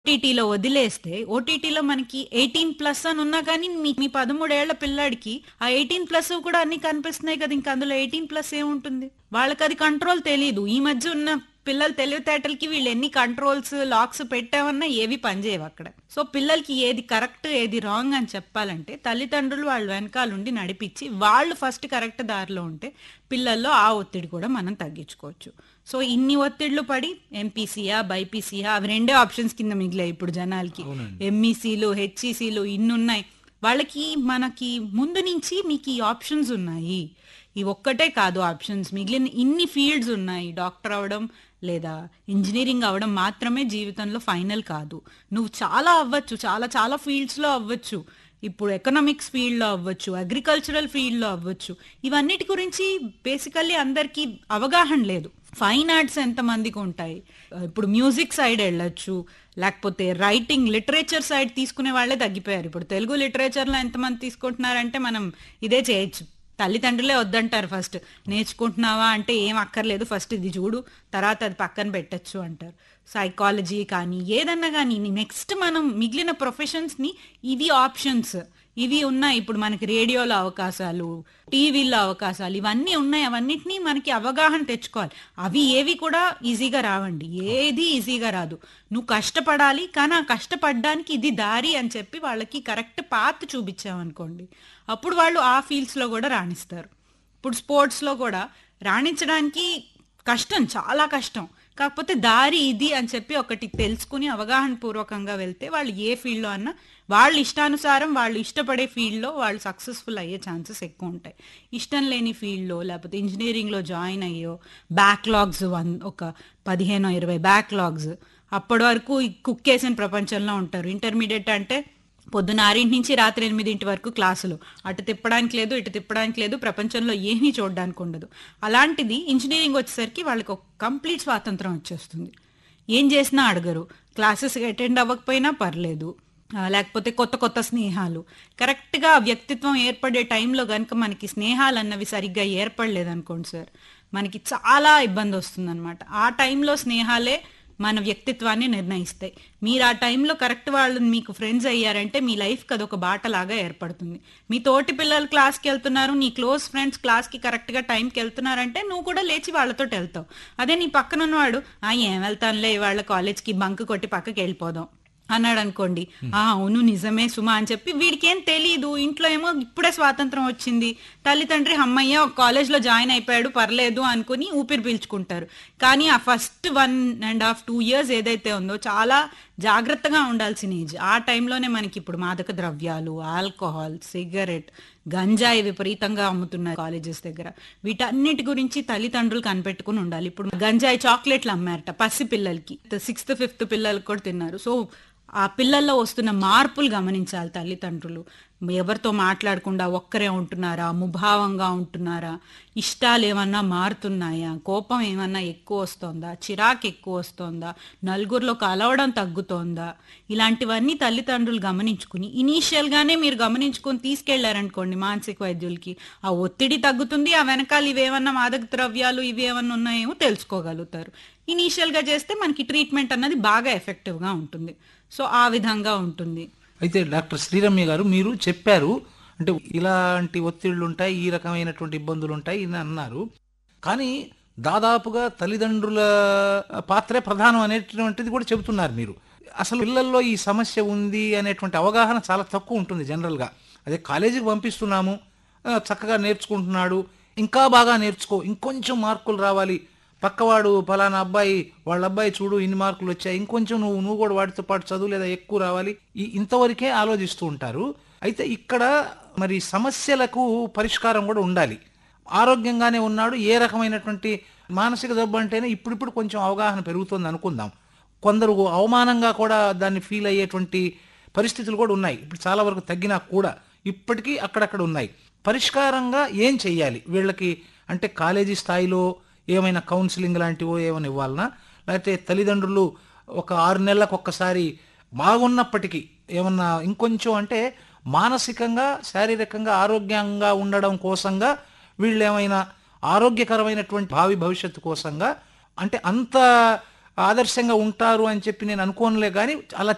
ఓటీటీలో వదిలేస్తే ఓటీటీలో మనకి ఎయిటీన్ ప్లస్ అని ఉన్నా కానీ మీ మీ పదమూడేళ్ల పిల్లాడికి ఆ ఎయిటీన్ ప్లస్ కూడా అన్ని కనిపిస్తున్నాయి కదా ఇంకా అందులో ఎయిటీన్ ప్లస్ ఏముంటుంది వాళ్ళకి అది కంట్రోల్ తెలియదు ఈ మధ్య ఉన్న పిల్లల తెలివితేటలకి వీళ్ళు ఎన్ని కంట్రోల్స్ లాక్స్ పెట్టామన్నా ఏవి పనిచేయవు అక్కడ సో పిల్లలకి ఏది కరెక్ట్ ఏది రాంగ్ అని చెప్పాలంటే తల్లిదండ్రులు వాళ్ళు వెనకాలండి నడిపించి వాళ్ళు ఫస్ట్ కరెక్ట్ దారిలో ఉంటే పిల్లల్లో ఆ ఒత్తిడి కూడా మనం తగ్గించుకోవచ్చు సో ఇన్ని ఒత్తిళ్లు పడి ఎంపీసీయా బైపీసీయా అవి రెండే ఆప్షన్స్ కింద మిగిలాయి ఇప్పుడు జనాలకి ఎంఈసీలు హెచ్ఈసీలు ఇన్ని ఉన్నాయి వాళ్ళకి మనకి ముందు నుంచి మీకు ఈ ఆప్షన్స్ ఉన్నాయి ఈ ఒక్కటే కాదు ఆప్షన్స్ మిగిలిన ఇన్ని ఫీల్డ్స్ ఉన్నాయి డాక్టర్ అవడం లేదా ఇంజనీరింగ్ అవడం మాత్రమే జీవితంలో ఫైనల్ కాదు నువ్వు చాలా అవ్వచ్చు చాలా చాలా ఫీల్డ్స్లో అవ్వచ్చు ఇప్పుడు ఎకనామిక్స్ ఫీల్డ్లో అవ్వచ్చు అగ్రికల్చరల్ ఫీల్డ్లో అవ్వచ్చు ఇవన్నిటి గురించి బేసికల్లీ అందరికీ అవగాహన లేదు ఫైన్ ఆర్ట్స్ ఎంతమందికి ఉంటాయి ఇప్పుడు మ్యూజిక్ సైడ్ వెళ్ళొచ్చు లేకపోతే రైటింగ్ లిటరేచర్ సైడ్ తీసుకునే వాళ్ళే తగ్గిపోయారు ఇప్పుడు తెలుగు లిటరేచర్లో ఎంతమంది తీసుకుంటున్నారంటే మనం ఇదే చేయొచ్చు తల్లిదండ్రులే వద్దంటారు ఫస్ట్ నేర్చుకుంటున్నావా అంటే ఏం అక్కర్లేదు ఫస్ట్ ఇది చూడు తర్వాత అది పక్కన పెట్టచ్చు అంటారు సైకాలజీ కానీ ఏదన్నా కానీ నెక్స్ట్ మనం మిగిలిన ప్రొఫెషన్స్ని ఇవి ఆప్షన్స్ ఇవి ఉన్నాయి ఇప్పుడు మనకి రేడియోలో అవకాశాలు టీవీలో అవకాశాలు ఇవన్నీ ఉన్నాయి అవన్నిటినీ మనకి అవగాహన తెచ్చుకోవాలి అవి ఏవి కూడా ఈజీగా రావండి ఏది ఈజీగా రాదు నువ్వు కష్టపడాలి కానీ ఆ కష్టపడడానికి ఇది దారి అని చెప్పి వాళ్ళకి కరెక్ట్ పాత్ చూపించామనుకోండి అప్పుడు వాళ్ళు ఆ ఫీల్డ్స్లో కూడా రాణిస్తారు ఇప్పుడు స్పోర్ట్స్లో కూడా రాణించడానికి కష్టం చాలా కష్టం కాకపోతే దారి ఇది అని చెప్పి ఒకటి తెలుసుకుని అవగాహన పూర్వకంగా వెళ్తే వాళ్ళు ఏ ఫీల్డ్లో అన్నా వాళ్ళ ఇష్టానుసారం వాళ్ళు ఇష్టపడే ఫీల్డ్లో వాళ్ళు సక్సెస్ఫుల్ అయ్యే ఛాన్సెస్ ఎక్కువ ఉంటాయి ఇష్టం లేని ఫీల్డ్లో లేకపోతే ఇంజనీరింగ్లో జాయిన్ అయ్యో బ్యాక్లాగ్స్ వన్ ఒక పదిహేనో ఇరవై బ్యాక్లాగ్స్ అప్పటి వరకు ఈ కుక్కేసిన ప్రపంచంలో ఉంటారు ఇంటర్మీడియట్ అంటే పొద్దున ఆరింటి నుంచి రాత్రి ఎనిమిదింటి వరకు క్లాసులు అటు తిప్పడానికి లేదు ఇటు తిప్పడానికి లేదు ప్రపంచంలో ఏమీ చూడడానికి ఉండదు అలాంటిది ఇంజనీరింగ్ వచ్చేసరికి వాళ్ళకి ఒక కంప్లీట్ స్వాతంత్రం వచ్చేస్తుంది ఏం చేసినా అడగరు క్లాసెస్కి అటెండ్ అవ్వకపోయినా పర్లేదు ఆ, లేకపోతే కొత్త కొత్త స్నేహాలు కరెక్ట్గా వ్యక్తిత్వం ఏర్పడే టైంలో కనుక మనకి స్నేహాలు అన్నవి సరిగ్గా ఏర్పడలేదు అనుకోండి సార్ మనకి చాలా ఇబ్బంది వస్తుందన్నమాట ఆ టైంలో స్నేహాలే మన వ్యక్తిత్వాన్ని నిర్ణయిస్తాయి మీరు ఆ టైంలో కరెక్ట్ వాళ్ళు మీకు ఫ్రెండ్స్ అయ్యారంటే మీ లైఫ్కి అదొక బాటలాగా ఏర్పడుతుంది మీ తోటి పిల్లలు క్లాస్కి వెళ్తున్నారు నీ క్లోజ్ ఫ్రెండ్స్ క్లాస్కి కరెక్ట్గా టైంకి వెళ్తున్నారంటే నువ్వు కూడా లేచి వాళ్ళతో వెళ్తావు అదే నీ పక్కన ఉన్నవాడు ఆ ఏం వెళ్తానులే వాళ్ళ కాలేజ్కి బంక్ కొట్టి పక్కకి వెళ్ళిపోదాం అన్నాడు అనుకోండి ఆ అవును నిజమే సుమా అని చెప్పి వీడికి ఏం తెలియదు ఇంట్లో ఏమో ఇప్పుడే స్వాతంత్రం వచ్చింది తల్లిదండ్రి అమ్మయ్య ఒక కాలేజ్లో జాయిన్ అయిపోయాడు పర్లేదు అనుకుని ఊపిరి పీల్చుకుంటారు కానీ ఆ first one and half two years ఏదైతే ఉందో చాలా జాగ్రత్తగా ఉండాల్సిన ఏజ్ ఆ టైంలోనే మనకి ఇప్పుడు మాదక ద్రవ్యాలు ఆల్కహాల్ సిగరెట్ గంజాయి విపరీతంగా అమ్ముతున్నారు కాలేజెస్ దగ్గర వీటన్నిటి గురించి తల్లిదండ్రులు కనిపెట్టుకుని ఉండాలి ఇప్పుడు గంజాయి చాక్లెట్లు అమ్మారట పసి పిల్లలకి సిక్స్త్ ఫిఫ్త్ పిల్లలకి కూడా తిన్నారు సో ఆ పిల్లల్లో వస్తున్న మార్పులు గమనించాలి తల్లిదండ్రులు ఎవరితో మాట్లాడకుండా ఒక్కరే ఉంటున్నారా ముభావంగా ఉంటున్నారా ఇష్టాలు ఏమన్నా మారుతున్నాయా కోపం ఏమన్నా ఎక్కువ వస్తోందా చిరాకు ఎక్కువ వస్తోందా నలుగురిలో కలవడం తగ్గుతోందా ఇలాంటివన్నీ తల్లిదండ్రులు గమనించుకుని ఇనీషియల్గానే మీరు గమనించుకొని తీసుకెళ్లారనుకోండి మానసిక వైద్యులకి ఆ ఒత్తిడి తగ్గుతుంది ఆ వెనకాల ఇవేమన్నా మాదక ద్రవ్యాలు ఇవేమన్నా ఉన్నాయేమో తెలుసుకోగలుగుతారు ఇనీషియల్గా చేస్తే మనకి ట్రీట్మెంట్ అన్నది బాగా ఎఫెక్టివ్గా ఉంటుంది సో ఆ విధంగా ఉంటుంది అయితే డాక్టర్ శ్రీరమ్య గారు మీరు చెప్పారు అంటే ఇలాంటి ఒత్తిళ్లు ఉంటాయి ఈ రకమైనటువంటి ఇబ్బందులు ఉంటాయి అని అన్నారు కానీ దాదాపుగా తల్లిదండ్రుల పాత్రే ప్రధానం అనేటువంటిది కూడా చెబుతున్నారు మీరు అసలు పిల్లల్లో ఈ సమస్య ఉంది అనేటువంటి అవగాహన చాలా తక్కువ ఉంటుంది జనరల్గా అదే కాలేజీకి పంపిస్తున్నాము ఆ, చక్కగా నేర్చుకుంటున్నాడు ఇంకా బాగా నేర్చుకో ఇంకొంచెం మార్కులు రావాలి పక్కవాడు ఫలానా అబ్బాయి వాళ్ళ అబ్బాయి చూడు ఇన్ని మార్కులు వచ్చాయి ఇంకొంచెం నువ్వు నువ్వు కూడా వాటితో పాటు చదువు లేదా ఎక్కువ రావాలి ఈ ఇంతవరకే ఆలోచిస్తూ ఉంటారు అయితే ఇక్కడ మరి సమస్యలకు పరిష్కారం కూడా ఉండాలి ఆరోగ్యంగానే ఉన్నాడు ఏ రకమైనటువంటి మానసిక జబ్బు అంటేనే ఇప్పుడిప్పుడు కొంచెం అవగాహన పెరుగుతుంది అనుకుందాం కొందరు అవమానంగా కూడా దాన్ని ఫీల్ అయ్యేటువంటి పరిస్థితులు కూడా ఉన్నాయి ఇప్పుడు చాలా వరకు తగ్గినా కూడా ఇప్పటికీ అక్కడక్కడ ఉన్నాయి పరిష్కారంగా ఏం చెయ్యాలి వీళ్ళకి అంటే కాలేజీ స్థాయిలో ఏమైనా కౌన్సిలింగ్ లాంటివో ఏమైనా ఇవ్వాలనా లేకపోతే తల్లిదండ్రులు ఒక ఆరు నెలలకు ఒక్కసారి బాగున్నప్పటికీ ఏమన్నా ఇంకొంచెం అంటే మానసికంగా శారీరకంగా ఆరోగ్యంగా ఉండడం కోసంగా వీళ్ళు ఏమైనా ఆరోగ్యకరమైనటువంటి భావి భవిష్యత్తు కోసంగా అంటే అంత ఆదర్శంగా ఉంటారు అని చెప్పి నేను అనుకోనులే కానీ అలా